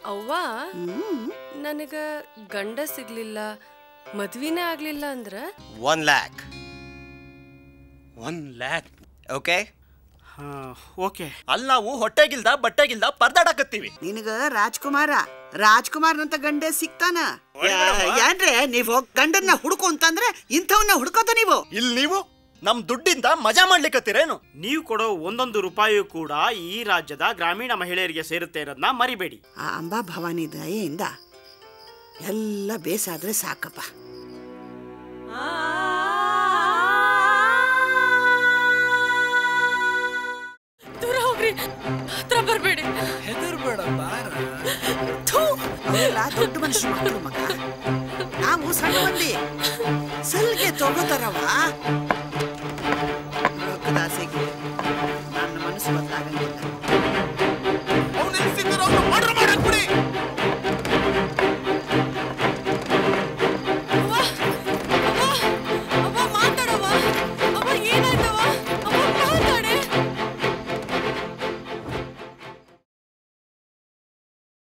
ಅವ್ವ ನನಗ ಗಂಡ ಸಿಗ್ಲಿಲ್ಲ ಮದ್ವಿನೇ ಆಗ್ಲಿಲ್ಲ ಅಂದ್ರ one lakh one lakh okay okay ಅಲ್ಲಿ ನಾವು ಹೊಟ್ಟೆಗಿಲ್ದ ಬಟ್ಟೆಗಿಲ್ದ ಪರ್ದಾಡಕತ್ತೀವಿ ನಿನಗ ರಾಜ್ಕುಮಾರ ರಾಜ್ಕುಮಾರ್ನಂತ ಗಂಡೆ ಸಿಗ್ತಾನ ಏನ್ರೆ ನೀವ್ ಹೋಗ್ ಗಂಡನ್ನ ಹುಡುಕು ಅಂತಂದ್ರೆ ಇಂಥವನ್ನ ಹುಡ್ಕೋತ ನೀವು ಇಲ್ಲಿ ನೀವು ನಮ್ ದುಡ್ಡಿಂದ ಮಜಾ ಮಾಡ್ಲಿಕ್ಕತ್ತೀರೇನು ನೀವು ಕೊಡೋ ಒಂದೊಂದು ರೂಪಾಯಿಯೂ ಕೂಡ ಈ ರಾಜ್ಯದ ಗ್ರಾಮೀಣ ಮಹಿಳೆಯರಿಗೆ ಸೇರುತ್ತೆ ಅನ್ನೋದನ್ನ ಮರಿಬೇಡಿ ಆ ಅಂಬಾ ಭವಾನಿ ದಯೆಯಿಂದ ಎಲ್ಲ ಬೇಸಾದ್ರೆ ಸಾಕಪ್ಪ ದೂರ ಹೋಗ್ರಿ ಹತ್ರ ಬರ್ಬೇಡಿ ಹೆದರ್ಬೇಡ ಬಾರ ಅವರೆಲ್ಲ ದೊಡ್ಡ ಮನುಷ್ಯ ಮಕ್ಕಳು ಮಗ ನಾವು ಸಣ್ಣ ಮಂದಿ ಸಲ್ಗೆ ತಗೋತಾರವ